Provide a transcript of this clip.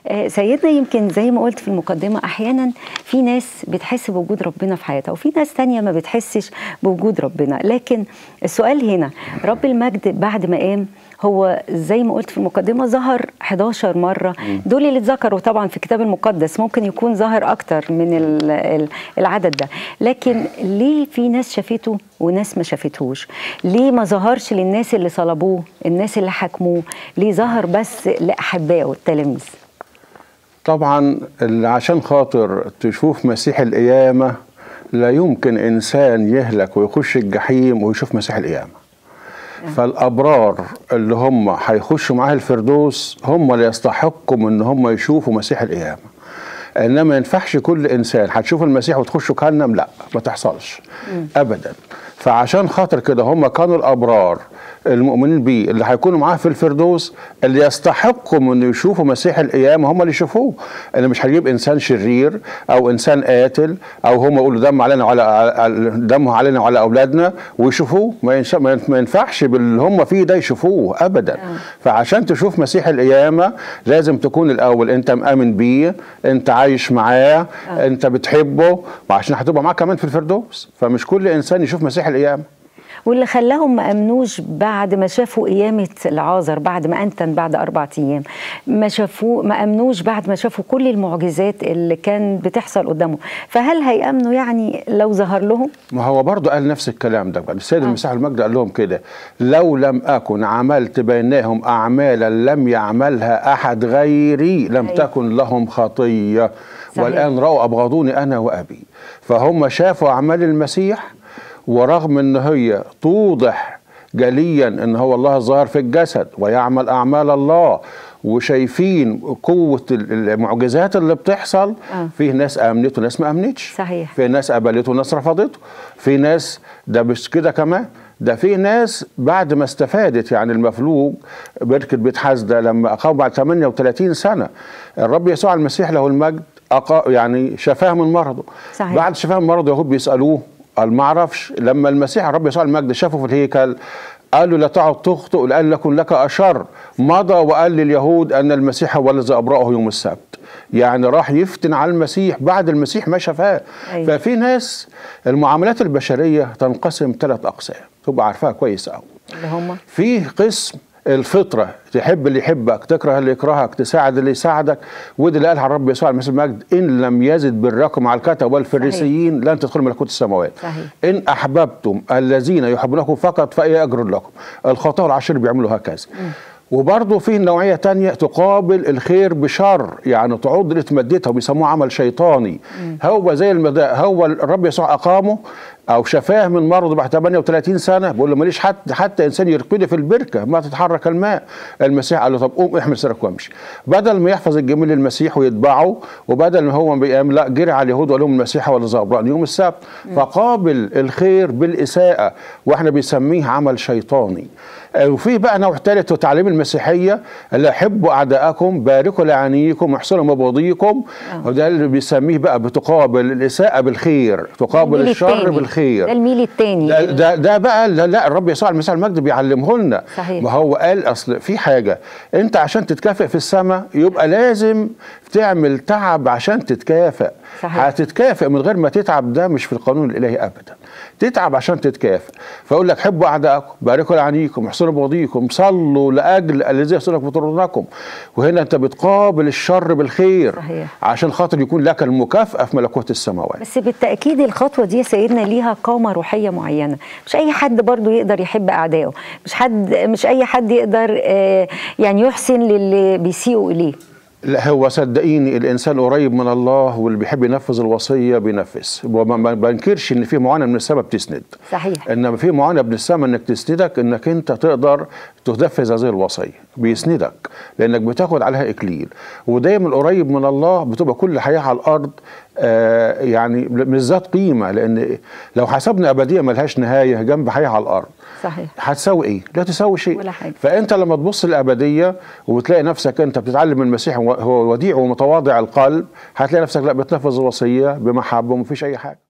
آه، سيدنا يمكن زي ما قلت في المقدمة أحيانا في ناس بتحس بوجود ربنا في حياتها وفي ناس تانية ما بتحسش بوجود ربنا لكن السؤال هنا رب المجد بعد ما قام هو زي ما قلت في المقدمة ظهر 11 مرة دول اللي اتذكروا طبعا في الكتاب المقدس ممكن يكون ظهر أكتر من ال- ال- العدد ده لكن ليه في ناس شافته وناس ما شافتهوش ليه ما ظهرش للناس اللي صلبوه الناس اللي حكموه ليه ظهر بس لأحبائه التلاميذ طبعا اللي عشان خاطر تشوف مسيح القيامة لا يمكن إنسان يهلك ويخش الجحيم ويشوف مسيح القيامة فالأبرار اللي هم هيخشوا معاه الفردوس هم اللي يستحقوا إن هم يشوفوا مسيح القيامة انما ما ينفعش كل انسان هتشوف المسيح وتخشوا جهنم لا ما تحصلش ابدا فعشان خاطر كده هم كانوا الابرار المؤمنين بيه اللي هيكونوا معاه في الفردوس اللي يستحقوا من يشوفوا مسيح القيامه هم اللي يشوفوه اللي مش هيجيب انسان شرير او انسان قاتل او هم يقولوا دم علينا وعلى على- دمه علينا وعلى اولادنا ويشوفوه ما ينش- ما ين- ما ينفعش باللي هم فيه ده يشوفوه ابدا فعشان تشوف مسيح القيامه لازم تكون الاول انت مآمن بيه انت عايش معاه انت بتحبه وعشان هتبقى معاه كمان في الفردوس فمش كل انسان يشوف مسيح القيامه واللي خلاهم ما امنوش بعد ما شافوا قيامه العازر بعد ما انتن بعد اربع ايام ما شافوه ما امنوش بعد ما شافوا كل المعجزات اللي كان بتحصل قدامهم فهل هيامنوا يعني لو ظهر لهم ما هو برضه قال نفس الكلام ده بقى السيد المسيح المجد قال لهم كده لو لم اكن عملت بينهم اعمالا لم يعملها احد غيري لم أيوة. تكن لهم خطيه صحيح. والان راوا ابغضوني انا وابي فهم شافوا اعمال المسيح ورغم ان هي توضح جليا ان هو الله ظاهر في الجسد ويعمل اعمال الله وشايفين قوه ال- المعجزات اللي بتحصل آه. فيه ناس امنت وناس ما امنتش صحيح. في ناس قبلته وناس رفضته في ناس ده مش كده كمان ده في ناس بعد ما استفادت يعني المفلوج بركة بيت حسدة لما أقام بعد 38 سنة الرب يسوع المسيح له المجد أقا يعني شفاه من مرضه صحيح. بعد شفاه من مرضه يهود بيسألوه قال ما اعرفش لما المسيح الرب يسوع المجد شافه في الهيكل قال له لا تعد تخطئ لأن لكن لك أشر مضى وقال لليهود أن المسيح هو الذي أبرأه يوم السبت يعني راح يفتن على المسيح بعد المسيح ما شفاه أيوة. ففي ناس المعاملات البشرية تنقسم ثلاث أقسام تبقى عارفاها كويس أوي اللي هم في قسم الفطرة تحب اللي يحبك تكره اللي يكرهك تساعد اللي يساعدك وده اللي قالها الرب يسوع المسيح المجد إن لم يزد بالرقم على الكتب والفريسيين لن تدخلوا ملكوت السماوات صحيح. إن أحببتم الذين يحبونكم فقط فأي أجر لكم الخطاة العشر بيعملوا هكذا وبرضه في نوعية تانية تقابل الخير بشر يعني تعود اللي تمدتها وبيسموه عمل شيطاني هو زي المدا هو الرب يسوع أقامه أو شفاه من مرضه بعد 38 سنة بيقول له ماليش حتى حتى إنسان يرقدي في البركة ما تتحرك الماء المسيح قال له طب قوم احمل سرك وامشي بدل ما يحفظ الجميل للمسيح ويتبعه وبدل ما هو بيقام لا جري على اليهود وقال لهم المسيح ولا زبران يوم السبت فقابل الخير بالإساءة واحنا بيسميه عمل شيطاني آه، وفي بقى نوع ثالث وتعليم المسيحيه اللي احبوا اعدائكم باركوا لعانيكم واحسنوا مبغضيكم وده اللي بيسميه بقى بتقابل الاساءه بالخير تقابل الميل الشر التاني. بالخير ده الميل التاني ده, ده, ده بقى لا, لا الرب يسوع المسيح المجد بيعلمه لنا صحيح. ما هو قال اصل في حاجه انت عشان تتكافئ في السماء يبقى لازم تعمل تعب عشان تتكافئ صحيح. هتتكافئ من غير ما تتعب ده مش في القانون الالهي ابدا تتعب عشان تتكافئ فاقول لك حبوا اعدائكم باركوا لعانيكم احسنوا بوضيكم صلوا لاجل الذي يحسنك بطردكم وهنا انت بتقابل الشر بالخير صحيح. عشان خاطر يكون لك المكافاه في ملكوت السماوات بس بالتأكيد الخطوة دي يا سيدنا ليها قامة روحية معينة مش أي حد برضو يقدر يحب أعدائه مش حد مش أي حد يقدر آه، يعني يحسن للي بيسيئوا إليه لا هو صدقيني الانسان قريب من الله واللي بيحب ينفذ الوصيه بينفذ وما ما بنكرش ان في معاناه من السماء بتسند صحيح. انما في معاناه من السماء انك تسندك انك انت تقدر تنفذ هذه الوصيه بيسندك لانك بتاخد عليها اكليل ودايما قريب من الله بتبقى كل حياه على الارض آه يعني مش ذات قيمه لان لو حسبنا ابديه ملهاش نهايه جنب حياه على الارض صحيح هتساوي ايه؟ لا تساوي شيء ولا حاجة. فانت لما تبص للابديه وتلاقي نفسك انت بتتعلم من المسيح هو وديع ومتواضع القلب هتلاقي نفسك لا بتنفذ الوصيه بمحبه ومفيش اي حاجه